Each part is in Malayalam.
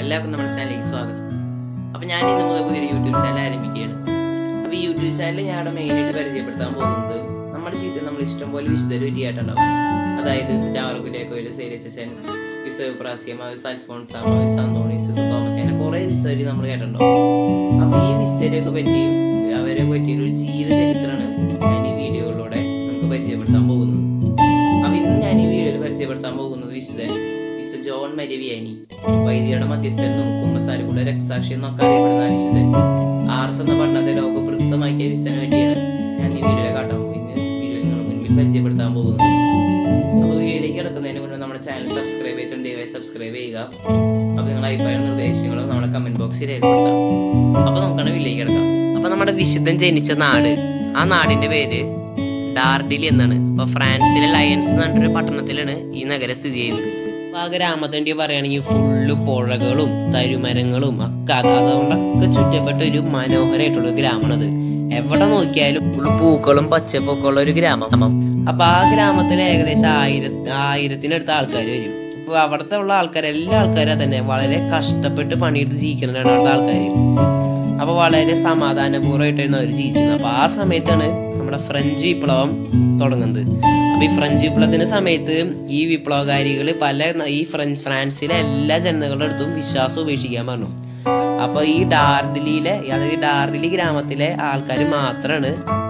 എല്ലാവർക്കും നമ്മുടെ ചാനലിലേക്ക് സ്വാഗതം അപ്പോൾ ഞാൻ ഇന്ന് മുതൽ പുതിയൊരു യൂട്യൂബ് ചാനൽ ആരംഭിക്കുകയാണ് അപ്പോൾ ഈ യൂട്യൂബ് ചാനൽ ഞാൻ മെയിനായിട്ട് പരിചയപ്പെടുത്താൻ പോകുന്നത് നമ്മുടെ ജീവിതത്തിൽ നമ്മൾ ഇഷ്ടംപോലെ വിശുദ്ധ പറ്റിയായിട്ടുണ്ടാവും അതായത് ചാവറക്കുലിയാക്കോയിൽ സേലിച്ചൻ വിസവ് പ്രാസ്യം മാവിസ് അൽഫോൺസ് മാവിസ് അന്തോണീസ് തോമസ് അങ്ങനെ കുറേ വിസ്തരി നമ്മൾ കേട്ടിട്ടുണ്ടാവും അപ്പോൾ ഈ വിസ്തരിയൊക്കെ പറ്റിയും അവരെ പറ്റിയൊരു ജീവിത ചരിത്രമാണ് ഞാൻ ഈ വീഡിയോയിലൂടെ നിങ്ങൾക്ക് പരിചയപ്പെടുത്താൻ പോകുന്നത് അപ്പൊ ഇന്ന് ഞാൻ ഈ വീഡിയോയിൽ പരിചയപ്പെടുത്താൻ പോകുന്നത് വിശുദ്ധൻ വിശുദ്ധ ജോൺ മരിവിയാനി വൈദ്യയുടെ മധ്യസ്ഥനും കുമ്പസാരിക്കുള്ള രക്തസാക്ഷി എന്നൊക്കെ അറിയപ്പെടുന്ന ആ വിശുദ്ധൻ ആർസ് എന്ന പഠനത്തെ ലോക പ്രസിദ്ധമാക്കിയ വിശുദ്ധനെ പറ്റിയാണ് ഞാൻ ഈ വീഡിയോയിൽ കാട്ടാൻ പോകുന്നത് വീഡിയോ നിങ്ങൾ മുൻപിൽ പരിചയപ്പെടുത്താൻ പോകുന്നത് അപ്പോൾ വീഡിയോയിലേക്ക് കിടക്കുന്നതിന് മുന്നേ നമ്മുടെ ചാനൽ സബ്സ്ക്രൈബ് ചെയ്തിട്ടുണ്ട് ദയവായി സബ്സ്ക്രൈബ് ചെയ്യുക അപ്പോൾ നിങ്ങളുടെ അഭിപ്രായ നിർദ്ദേശങ്ങളും നമ്മുടെ കമന്റ് ബോക്സിൽ രേഖപ്പെടുത്താം അപ്പോൾ നമുക്കാണ് വീട്ടിലേക്ക് കിടക്കാം അപ്പോൾ നമ്മുടെ വിശുദ്ധൻ ജനിച്ച നാട് ആ നാടിന്റെ പേര് ഡാർഡിലി എന്നാണ് അപ്പൊ ഫ്രാൻസിലെ ലയൻസ് എന്ന് പറഞ്ഞൊരു പട്ടണത്തിലാണ് ഈ നഗരം സ്ഥിതി ചെയ്യുന്നത് അപ്പൊ ആ ഗ്രാമത്തിന്റെ പറയുകയാണെങ്കിൽ ഫുള്ള് പുഴകളും തരുമരങ്ങളും ഒക്കെ അത് അതുകൊണ്ടൊക്കെ ചുറ്റപ്പെട്ട ഒരു മനോഹരമായിട്ടുള്ള ഒരു ഗ്രാമമാണത് എവിടെ നോക്കിയാലും ഫുള്ള് പൂക്കളും പച്ചപ്പൊക്കെ ഉള്ള ഒരു ഗ്രാമം അപ്പൊ ആ ഗ്രാമത്തിൽ ഏകദേശം ആയിരത്തി ആയിരത്തിനടുത്ത് ആൾക്കാർ വരും അപ്പൊ അവിടുത്തെ ഉള്ള ആൾക്കാർ എല്ലാ ആൾക്കാരും തന്നെ വളരെ കഷ്ടപ്പെട്ട് പണിയെടുത്ത് ജീവിക്കുന്നതാണ് അവിടുത്തെ ആൾക്കാർ അപ്പൊ വളരെ സമാധാനപൂർവ്വമായിട്ടായിരുന്നു അവർ ജീവിച്ചിരുന്നത് അപ്പൊ ആ സമയത്താണ് നമ്മുടെ ഫ്രഞ്ച് വിപ്ലവം തുടങ്ങുന്നത് അപ്പൊ ഈ ഫ്രഞ്ച് വിപ്ലവത്തിന്റെ സമയത്ത് ഈ വിപ്ലവകാരികൾ പല ന- ഈ ഫ്രഞ്ച് ഫ്രാൻസിലെ എല്ലാ ജനതകളുടെ അടുത്തും വിശ്വാസം ഉപേക്ഷിക്കാൻ പറഞ്ഞു അപ്പൊ ഈ ഡാർഡിലിയിലെ അതായത് ഡാർഡിലി ഗ്രാമത്തിലെ ആൾക്കാർ മാത്രമാണ്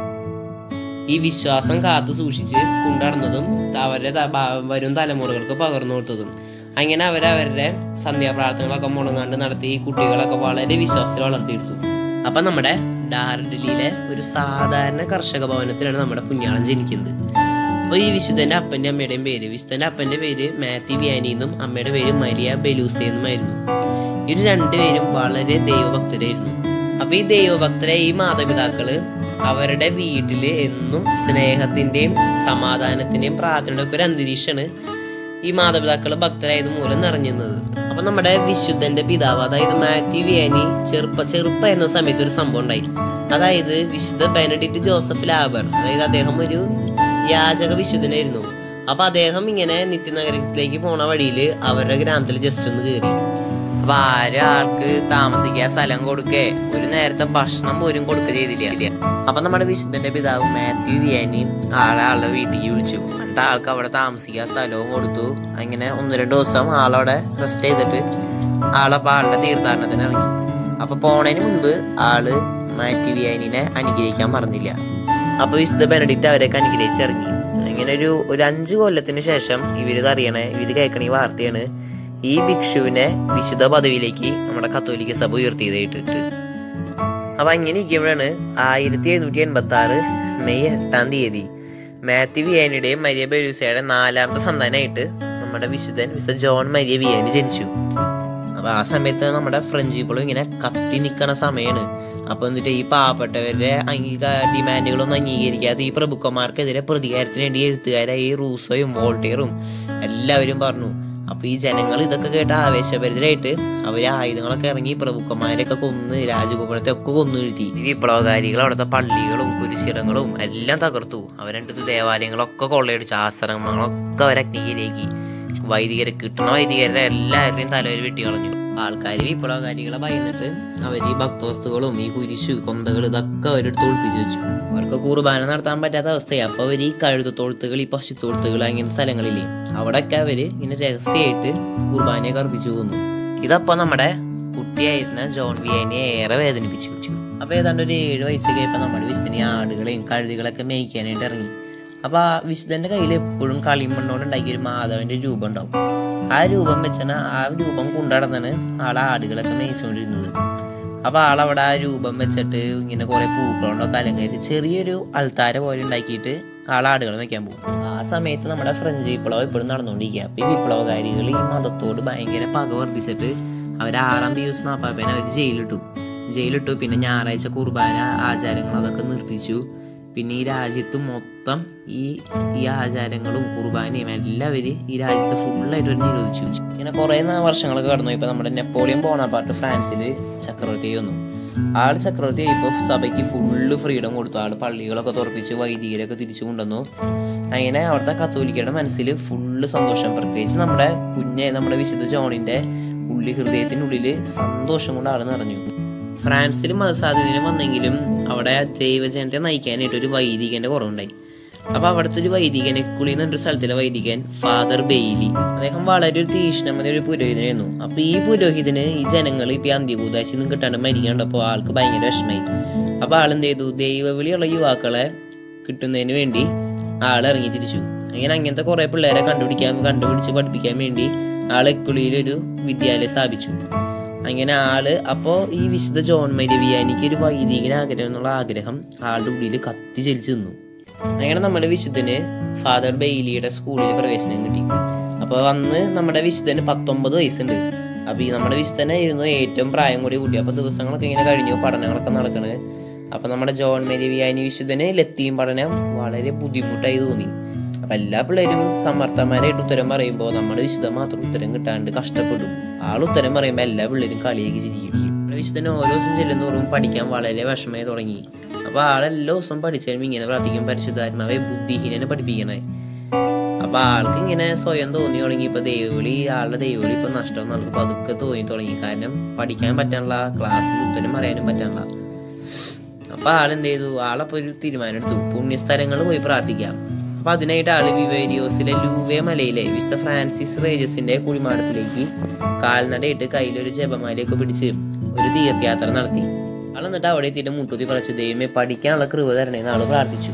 ഈ വിശ്വാസം കാത്തു സൂക്ഷിച്ച് കൊണ്ടുനടന്നതും അവരുടെ ത- ബ- വരും തലമുറകൾക്ക് പകർന്നു കൊടുത്തതും അങ്ങനെ അവർ അവരുടെ സന്ധ്യാപ്രാർത്ഥനകളൊക്കെ മുടങ്ങാണ്ട് നടത്തി ഈ കുട്ടികളൊക്കെ വളരെ വിശ്വാസത്തിൽ വളർത്തിയെടുത്തു അപ്പൊ നമ്മുടെ ഡാർഡലിയിലെ ഒരു സാധാരണ കർഷക ഭവനത്തിലാണ് നമ്മുടെ പുണ്യാളൻ ജനിക്കുന്നത് അപ്പോൾ ഈ വിശുദ്ധന്റെ അപ്പന്റെ അമ്മയുടെയും പേര് വിശുദ്ധന്റെ അപ്പന്റെ പേര് മാത്യു വ്യാനി എന്നും അമ്മയുടെ പേര് മരിയ ബെലൂസ എന്നുമായിരുന്നു ഇവർ രണ്ടുപേരും വളരെ ദൈവഭക്തരായിരുന്നു അപ്പൊ ഈ ദൈവഭക്തരെ ഈ മാതാപിതാക്കള് അവരുടെ വീട്ടില് എന്നും സ്നേഹത്തിന്റെയും സമാധാനത്തിന്റെയും പ്രാർത്ഥനയുടെ ഒക്കെ ഒരു അന്തരീക്ഷമാണ് ഈ മാതാപിതാക്കള് ഭക്തരായത് മൂലം നിറഞ്ഞിരുന്നത് അപ്പൊ നമ്മുടെ വിശുദ്ധന്റെ പിതാവ് അതായത് മാത്യു വിയാനി ചെറുപ്പ ചെറുപ്പായിരുന്ന സമയത്ത് ഒരു സംഭവം ഉണ്ടായി അതായത് വിശുദ്ധ ബെനഡിക്ട് ജോസഫ് ലാബർ അതായത് അദ്ദേഹം ഒരു യാചക വിശുദ്ധനായിരുന്നു അപ്പൊ അദ്ദേഹം ഇങ്ങനെ നിത്യനഗരത്തിലേക്ക് പോണ വഴിയിൽ അവരുടെ ഗ്രാമത്തിൽ ജസ്റ്റ് ഒന്ന് കയറി അപ്പൊ ആരും ആൾക്ക് താമസിക്കാൻ സ്ഥലം കൊടുക്കേ ഒരു നേരത്തെ ഭക്ഷണം പോലും കൊടുക്കുക ചെയ്തില്ല അപ്പൊ നമ്മുടെ വിശുദ്ധന്റെ പിതാവ് മാത്യു വിയാനിയും ആളെ ആളുടെ വീട്ടിലേക്ക് വിളിച്ചു എന്നിട്ട് ആൾക്ക് അവിടെ താമസിക്കാൻ സ്ഥലവും കൊടുത്തു അങ്ങനെ ഒന്ന് രണ്ട് ദിവസം ആളവിടെ റെസ്റ്റ് ചെയ്തിട്ട് ആളപ്പോ ആളുടെ തീർത്ഥാടനത്തിന് ഇറങ്ങി അപ്പൊ പോണതിന് മുൻപ് ആള് മാത്യു വിയാനിനെ അനുഗ്രഹിക്കാൻ മറന്നില്ല അപ്പൊ വിശുദ്ധ ബെനഡിക്റ്റ് അവരൊക്കെ അനുഗ്രഹിച്ച് ഇറങ്ങി അങ്ങനെ ഒരു ഒരു അഞ്ചു കൊല്ലത്തിന് ശേഷം ഇവരിത് അറിയണേ ഇത് കേൾക്കണ ഈ വാർത്തയാണ് ഈ ഭിക്ഷുവിനെ വിശുദ്ധ പദവിയിലേക്ക് നമ്മുടെ കത്തോലിക്ക സഭ ഉയർത്തിയതായിട്ട് അപ്പൊ അങ്ങനെ ഇരിക്കുമ്പോഴാണ് ആയിരത്തി എഴുന്നൂറ്റി എൺപത്തി ആറ് മെയ് എട്ടാം തീയതി മാത്യു വിയാനിയുടെയും മരിയ ബെലൂസയുടെ നാലാമത്തെ സന്താനമായിട്ട് നമ്മുടെ വിശുദ്ധൻ വിശുദ്ധ ജോൺ മരിയ വിയാനി ജനിച്ചു അപ്പൊ ആ സമയത്ത് നമ്മുടെ ഫ്രഞ്ച് പീപ്പിളും ഇങ്ങനെ കത്തി നിൽക്കണ സമയമാണ് അപ്പൊ എന്നിട്ട് ഈ പാവപ്പെട്ടവരുടെ അംഗീകാര ഡിമാൻഡുകളൊന്നും അംഗീകരിക്കാതെ ഈ പ്രഭുക്കന്മാർക്കെതിരെ പ്രതികാരത്തിന് വേണ്ടി എഴുത്തുകാരായ ഈ റൂസോയും വോൾട്ടിയറും എല്ലാവരും പറഞ്ഞു അപ്പൊ ഈ ജനങ്ങൾ ഇതൊക്കെ കേട്ട് ആവേശഭരിതരായിട്ട് അവര് ആയുധങ്ങളൊക്കെ ഇറങ്ങി പ്രഭുക്കന്മാരെയൊക്കെ കൊന്ന് രാജകുമാരത്തെ ഒക്കെ കൊന്നു വീഴ്ത്തി ഈ വിപ്ലവകാരികൾ അവിടുത്തെ പള്ളികളും കുരിശിടങ്ങളും എല്ലാം തകർത്തു അവരണ്ടത് ദേവാലയങ്ങളൊക്കെ കൊള്ളയടിച്ചു ആശ്രമങ്ങളൊക്കെ അവർ അഗ്നിയിലേക്ക് വൈദികരെ കിട്ടണ വൈദികരുടെ എല്ലാവരുടെയും തലവര് വെട്ടി കളഞ്ഞു ആൾക്കാർ വിപ്ലവകാരികളെ ഭയന്നിട്ട് അവർ ഈ ഭക്തവസ്തുക്കളും ഈ കുരിശു കൊന്തകൾ ഇതൊക്കെ അവരെടുത്ത് ഒളിപ്പിച്ചു വെച്ചു അവർക്ക് കുർബാന നടത്താൻ പറ്റാത്ത അവസ്ഥയായി അപ്പൊ അവർ ഈ കഴുതത്തോളത്തുകൾ ഈ പശുത്തോളത്തുകൾ അങ്ങനത്തെ സ്ഥലങ്ങളില്ലേ അവിടെയൊക്കെ അവര് ഇങ്ങനെ രഹസ്യമായിട്ട് കുർബാനയൊക്കെ അർപ്പിച്ചു പോകുന്നു ഇതപ്പോ നമ്മുടെ കുട്ടിയായിരുന്ന ജോൺ വിയാനിയെ ഏറെ വേദനിപ്പിച്ചു അപ്പൊ ഏതാണ്ട് ഒരു ഏഴ് വയസ്സൊക്കെ ആയപ്പോ നമ്മുടെ വിശുദ്ധനെ ആടുകളെയും കഴുതികളൊക്കെ മേയ്ക്കാനായിട്ട് ഇറങ്ങി അപ്പൊ ആ വിശുദ്ധന്റെ കയ്യിൽ എപ്പോഴും കളിമണ്ണോട് ഉണ്ടാക്കിയ ഒരു മാധവന്റെ രൂപം ഉണ്ടാവും ആ രൂപം വെച്ചാണ് ആ രൂപം കൊണ്ടുനടന്നാണ് ആളെ ആടുകളൊക്കെ മേയിച്ചുകൊണ്ടിരുന്നത് അപ്പൊ ആളവിടെ ആ രൂപം വെച്ചിട്ട് ഇങ്ങനെ കുറെ പൂക്കളോണ്ടൊക്കെ അലങ്കരിച്ച് ചെറിയൊരു അൾത്താര പോലെ ഉണ്ടാക്കിയിട്ട് ആളെ ആടുകൾ വെക്കാൻ പോകും ആ സമയത്ത് നമ്മുടെ ഫ്രഞ്ച് വിപ്ലവം ഇപ്പോഴും നടന്നുകൊണ്ടിരിക്കുക അപ്പൊ ഈ വിപ്ലവകാരികൾ ഈ മതത്തോട് ഭയങ്കര പക വർദ്ധിച്ചിട്ട് അവർ ആറാം പിയൂസ് മാപ്പാപ്പേനെ അവർ ജയിലിട്ടു ജയിലിട്ടു പിന്നെ ഞായറാഴ്ച കുർബാന ആചാരങ്ങൾ അതൊക്കെ നിർത്തിച്ചു പിന്നെ ഈ രാജ്യത്ത് മൊത്തം ഈ ഈ ആചാരങ്ങളും കുർബാനയും എല്ലാവരും ഈ രാജ്യത്ത് ഫുള്ളായിട്ട് ഒരു നിരോധിച്ചു ഇങ്ങനെ കുറേ വർഷങ്ങളൊക്കെ കടന്നു ഇപ്പൊ നമ്മുടെ നെപ്പോളിയൻ ബോണാപ്പാർട്ട് ഫ്രാൻസിൽ ചക്രവർത്തി വന്നു ആൾ ചക്രവർത്തി ആയപ്പോൾ സഭയ്ക്ക് ഫുള്ള് ഫ്രീഡം കൊടുത്തു ആൾ പള്ളികളൊക്കെ തുറപ്പിച്ച് വൈദികരൊക്കെ തിരിച്ചു കൊണ്ടുവന്നു അങ്ങനെ അവിടുത്തെ കത്തോലിക്കയുടെ മനസ്സിൽ ഫുള്ള് സന്തോഷം പ്രത്യേകിച്ച് നമ്മുടെ കുഞ്ഞെ നമ്മുടെ വിശുദ്ധ ജോണിന്റെ ഉള്ളിൽ ഉള്ളിൽ ഹൃദയത്തിനുള്ളിൽ സന്തോഷം കൊണ്ട് ആൾ നിറഞ്ഞു ഫ്രാൻസിൽ മതസാധ്യതയും വന്നെങ്കിലും അവിടെ ദൈവജനത്തെ നയിക്കാനായിട്ട് ഒരു വൈദികന്റെ കുറവുണ്ടായി അപ്പൊ അവിടുത്തെ ഒരു വൈദികൻ എക്കുളി എന്നൊരു സ്ഥലത്തിലെ വൈദികൻ ഫാദർ ബെയ്ലി അദ്ദേഹം വളരെ ഒരു തീഷ്ണമായ ഒരു പുരോഹിതനായിരുന്നു അപ്പൊ ഈ പുരോഹിതന് ഈ ജനങ്ങൾ ഇപ്പൊ ഈ അന്ത്യകൂതാശി ഒന്നും കിട്ടാണ്ട് മരിക്കണ്ടപ്പോ ആൾക്ക് ഭയങ്കര വിഷമായി അപ്പൊ ആളെന്ത് ചെയ്തു ദൈവവിളിയുള്ള യുവാക്കളെ കിട്ടുന്നതിന് വേണ്ടി ആൾ ഇറങ്ങി തിരിച്ചു അങ്ങനെ അങ്ങനത്തെ കുറെ പിള്ളേരെ കണ്ടുപിടിക്കാൻ കണ്ടുപിടിച്ച് പഠിപ്പിക്കാൻ വേണ്ടി ആൾ എക്കുളിയിൽ ഒരു വിദ്യാലയം സ്ഥാപിച്ചു അങ്ങനെ ആള് അപ്പോ ഈ വിശുദ്ധ ജോൺ മരി വിയാനിക്ക് ഒരു വൈദികനാഗ്രഹം എന്നുള്ള ആഗ്രഹം ആളുടെ ഉള്ളിൽ കത്തി ചലിച്ചു നിന്നു അങ്ങനെ നമ്മുടെ വിശുദ്ധന് ഫാദർ ബെയ്ലിയുടെ സ്കൂളിൽ പ്രവേശനം കിട്ടി അപ്പൊ അന്ന് നമ്മുടെ വിശുദ്ധന് പത്തൊമ്പത് വയസ്സുണ്ട് അപ്പൊ ഈ നമ്മുടെ വിശുദ്ധനായിരുന്നു ഏറ്റവും പ്രായം കൂടി കൂട്ടി അപ്പൊ ദിവസങ്ങളൊക്കെ ഇങ്ങനെ കഴിഞ്ഞു പഠനങ്ങളൊക്കെ നടക്കണ് അപ്പൊ നമ്മുടെ ജോൺ മേരി വിയാനി വിശുദ്ധന് ലത്തീൻ പഠനം വളരെ ബുദ്ധിമുട്ടായി തോന്നി അപ്പൊ എല്ലാ പിള്ളേരും സമർത്ഥന്മാരായിട്ട് ഉത്തരം പറയുമ്പോൾ നമ്മുടെ വിശുദ്ധ മാത്രം ഉത്തരം കിട്ടാണ്ട് കഷ്ടപ്പെടും ആൾ ഉത്തരം പറയുമ്പോൾ എല്ലാ പിള്ളേരും കളിയേക്ക് ചിരിക്കും നമ്മുടെ വിശുദ്ധന് ഓരോ ദിവസം ചെല്ലുന്നതോറും പഠിക്കാൻ വളരെ വിഷമമായി തുടങ്ങി അപ്പൊ ആളെല്ലാ ദിവസവും പഠിച്ചാലും ഇങ്ങനെ പ്രാർത്ഥിക്കും പരിശുദ്ധാത്മാവെ ബുദ്ധിഹീനനെ പഠിപ്പിക്കണേ അപ്പൊ ആൾക്ക് ഇങ്ങനെ സ്വയം തോന്നി തുടങ്ങി ഇപ്പൊ ദൈവവിളി ആളുടെ ദൈവവിളി ഇപ്പൊ നഷ്ടം ആൾക്ക് പതുക്കെ തോന്നി തുടങ്ങി കാരണം പഠിക്കാൻ പറ്റാനുള്ള ക്ലാസ്സിൽ ഉത്തരം പറയാനും പറ്റാനുള്ള അപ്പൊ ആളെന്ത് ചെയ്തു ആളപ്പോ ഒരു തീരുമാനം എടുത്തു പുണ്യസ്ഥലങ്ങൾ പോയി പ്രാർത്ഥിക്കാം അപ്പൊ അതിനായിട്ട് ആള് വിവേരിയോസിലെ ലൂവേ മലയിലെ വിശുദ്ധ ഫ്രാൻസിസ് റേജസിന്റെ കുഴിമാടത്തിലേക്ക് കാൽനടയിട്ട് കയ്യിലൊരു ജപമാലയൊക്കെ പിടിച്ച് ഒരു തീർത്ഥയാത്ര നടത്തി ആൾ എന്നിട്ട് അവിടെ എത്തിയിട്ട് മുട്ടുത്തി പറിച്ചു ദൈവമേ പഠിക്കാനുള്ള കൃപ തരണേന്ന് ആള് പ്രാർത്ഥിച്ചു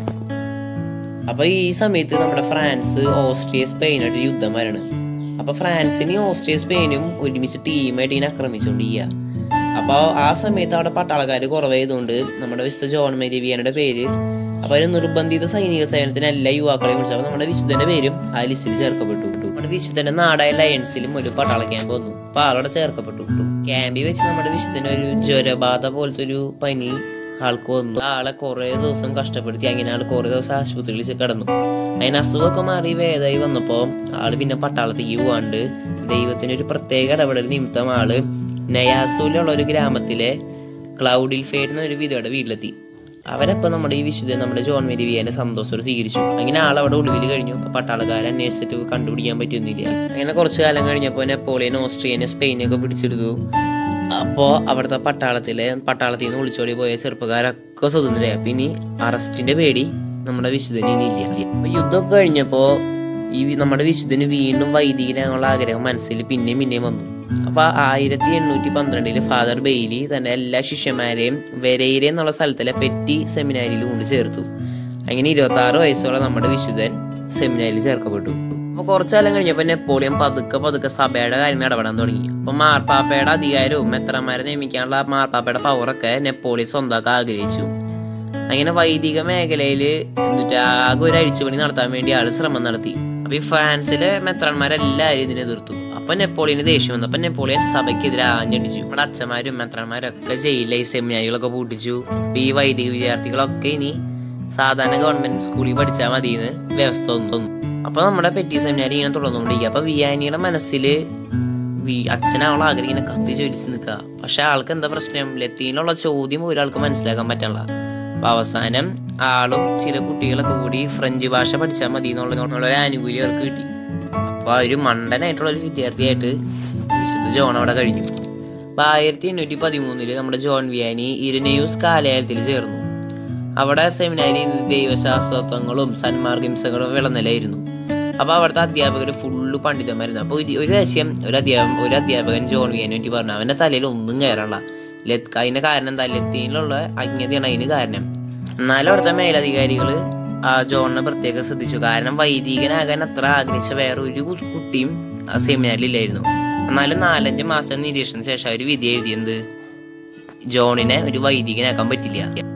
അപ്പൊ ഈ സമയത്ത് നമ്മുടെ ഫ്രാൻസ് ഓസ്ട്രിയ സ്പെയിനായിട്ട് യുദ്ധം വരണം അപ്പൊ ഫ്രാൻസിന് ഓസ്ട്രിയ സ്പെയിനും ഒരുമിച്ച് ടീമായിട്ട് ഇതിനെ ആക്രമിച്ചുകൊണ്ടിരിക്കുക അപ്പൊ ആ സമയത്ത് അവിടെ പട്ടാളക്കാർ കുറവായതുകൊണ്ട് നമ്മുടെ വിശുദ്ധ ജോൺ മേരിവിയയുടെ പേര് അപ്പൊ ഒരു നിർബന്ധിത സൈനിക സേവനത്തിന് എല്ലാ യുവാക്കളെയും വിളിച്ചു അപ്പൊ നമ്മുടെ വിശുദ്ധന്റെ പേരും ആ ലിസ്റ്റിൽ ചേർക്കപ്പെട്ടു നമ്മുടെ വിശുദ്ധന്റെ നാടായ ലയൻസിലും ഒരു പട്ടാള ക്യാമ്പ് വന്നു അപ്പൊ ആളവിടെ ചേർക്കപ്പെട്ടു ക്യാമ്പിൽ വെച്ച് നമ്മുടെ വിശുദ്ധന് ഒരു ജ്വരബാധ പോലത്തെ ഒരു പനി ആൾക്ക് വന്നു ആളെ കുറെ ദിവസം കഷ്ടപ്പെടുത്തി അങ്ങനെ ആൾ കുറെ ദിവസം ആശുപത്രിയിൽ ചെ- കിടന്നു അതിന് അസുഖമൊക്കെ മാറി വേദമായി വന്നപ്പോ ആള് പിന്നെ പട്ടാളത്തേക്ക് പോവാണ്ട് ദൈവത്തിന് ഒരു പ്രത്യേക ഇടപെടൽ നിമിത്തം ആള് നയാസൂലുള്ള ഒരു ഗ്രാമത്തിലെ ക്ലൗഡിൽ ഫേഡ് എന്ന ഒരു വിധയുടെ വീട്ടിലെത്തി അവരപ്പോ നമ്മുടെ ഈ വിശുദ്ധ നമ്മുടെ ജോൺ മേരി വിയാനെ സന്തോഷത്തോടെ സ്വീകരിച്ചു അങ്ങനെ ആളവിടെ ഒളിവിൽ കഴിഞ്ഞു അപ്പൊ പട്ടാളക്കാരെ അന്വേഷിച്ചിട്ട് കണ്ടുപിടിക്കാൻ പറ്റുന്നില്ല അങ്ങനെ കുറച്ചു കാലം കഴിഞ്ഞപ്പോൾ നെപ്പോളിയൻ ഓസ്ട്രിയനെ സ്പെയിനൊക്കെ പിടിച്ചെടുത്തു അപ്പോ അവിടുത്തെ പട്ടാളത്തിലെ പട്ടാളത്തിൽ നിന്ന് ഒളിച്ചോടി പോയ ചെറുപ്പക്കാരൊക്കെ സ്വതന്ത്രരായി അപ്പൊ ഇനി അറസ്റ്റിന്റെ പേടി നമ്മുടെ വിശുദ്ധന് ഇനി ഇല്ല അപ്പൊ യുദ്ധമൊക്കെ കഴിഞ്ഞപ്പോ ഈ വി- നമ്മുടെ വിശുദ്ധന് വീണ്ടും വൈദികനാകാനുള്ള ആഗ്രഹം മനസ്സിൽ പിന്നെയും പിന്നെയും വന്നു അപ്പൊ ആയിരത്തി എണ്ണൂറ്റി പന്ത്രണ്ടില് ഫാദർ ബെയ്ലി തന്റെ എല്ലാ ശിഷ്യന്മാരെയും വെരയിരെ എന്നുള്ള സ്ഥലത്തിലെ പെറ്റി സെമിനാരിയിൽ കൊണ്ട് ചേർത്തു അങ്ങനെ ഇരുപത്തി ആറ് വയസ്സോളം നമ്മുടെ വിശുദ്ധൻ സെമിനാരിൽ ചേർക്കപ്പെട്ടു അപ്പൊ കുറച്ചു കാലം കഴിഞ്ഞപ്പോ നെപ്പോളിയൻ പതുക്കെ പതുക്കെ സഭയുടെ കാര്യങ്ങൾ ഇടപെടാൻ തുടങ്ങി അപ്പൊ മാർപ്പാപ്പയുടെ അധികാരവും മെത്രന്മാരെ നിയമിക്കാനുള്ള മാർപ്പാപ്പയുടെ പവറൊക്കെ നെപ്പോളിയൻ സ്വന്തമാക്കാൻ ആഗ്രഹിച്ചു അങ്ങനെ വൈദിക മേഖലയിൽ എന്നിട്ട് ആകെ ഒരു അഴിച്ചുപണി നടത്താൻ വേണ്ടി ആള് ശ്രമം നടത്തി അപ്പൊ ഈ ഫ്രാൻസിലെ മെത്രന്മാരെല്ലാവരും ഇതിനെ എതിർത്തു അപ്പൊ നെപ്പോളിയന് ദേഷ്യം വന്നു അപ്പൊ നെപ്പോളിയൻ സഭയ്ക്കെതിരെ ആഞ്ഞടിച്ചു നമ്മുടെ അച്ഛന്മാരും മെത്രന്മാരും ഒക്കെ ജയിലിലെ ഈ സെമിനാരികളൊക്കെ പൂട്ടിച്ചു അപ്പൊ ഈ വൈദിക വിദ്യാർത്ഥികളൊക്കെ ഇനി സാധാരണ ഗവൺമെന്റ് സ്കൂളിൽ പഠിച്ചാൽ മതി എന്ന് വ്യവസ്ഥ വന്നു അപ്പൊ നമ്മുടെ പെറ്റി സെമിനാരി ഇങ്ങനെ തുടർന്നുകൊണ്ടിരിക്കുക അപ്പൊ വിയാനിയുടെ മനസ്സില് വി- അച്ഛനാവളെ ആഗ്രഹം ഇങ്ങനെ കത്തി ചോദിച്ചു നിൽക്കുക പക്ഷെ ആൾക്ക് എന്താ പ്രശ്നം ലത്തീനിലുള്ള ചോദ്യം ഒരാൾക്ക് മനസ്സിലാക്കാൻ പറ്റണില്ല അപ്പൊ അവസാനം ആളും ചില കുട്ടികളൊക്കെ കൂടി ഫ്രഞ്ച് ഭാഷ പഠിച്ചാൽ മതി എന്നുള്ള എന്നുള്ള ഒരു ആനുകൂല്യം അവർക്ക് കിട്ടി അപ്പൊ ആ ഒരു മണ്ടനായിട്ടുള്ള ഒരു വിദ്യാർത്ഥിയായിട്ട് വിശുദ്ധ ജോൺ അവിടെ കഴിഞ്ഞു അപ്പൊ ആയിരത്തി എണ്ണൂറ്റി പതിമൂന്നില് നമ്മുടെ ജോൺ വിയാനി ഇരനെയൂസ് കാലയത്തിൽ ചേർന്നു അവിടെ സെമിനാരി ദൈവശാസ്ത്രത്വങ്ങളും സന്മാർഗിംസകളും വിളനിലായിരുന്നു അപ്പൊ അവിടുത്തെ അധ്യാപകർ ഫുള്ള് പണ്ഡിതന്മാരുന്നു അപ്പൊ ഒരു ഒരു ആശയം ഒരു അധ്യാപകൻ ഒരു അധ്യാപകൻ ജോൺ വിയാനെ പറ്റി പറഞ്ഞു അവന്റെ തലയിൽ ഒന്നും കയറല്ല ലത്ത് അതിന്റെ കാരണം എന്താ ലത്തീനിലുള്ള അജ്ഞതയാണ് അതിന് കാരണം എന്നാലും അവിടുത്തെ മേലധികാരികൾ ആ ജോണിനെ പ്രത്യേകം ശ്രദ്ധിച്ചു കാരണം വൈദികനാകാൻ അത്ര ആഗ്രഹിച്ച വേറെ ഒരു കു- കുട്ടിയും ആ സെമിനാരിലില്ലായിരുന്നു എന്നാലും നാലഞ്ച് മാസം നിരീക്ഷണത്തിന് ശേഷം അവർ വിധി എഴുതിയത് ജോണിനെ ഒരു വൈദികനാക്കാൻ പറ്റില്ല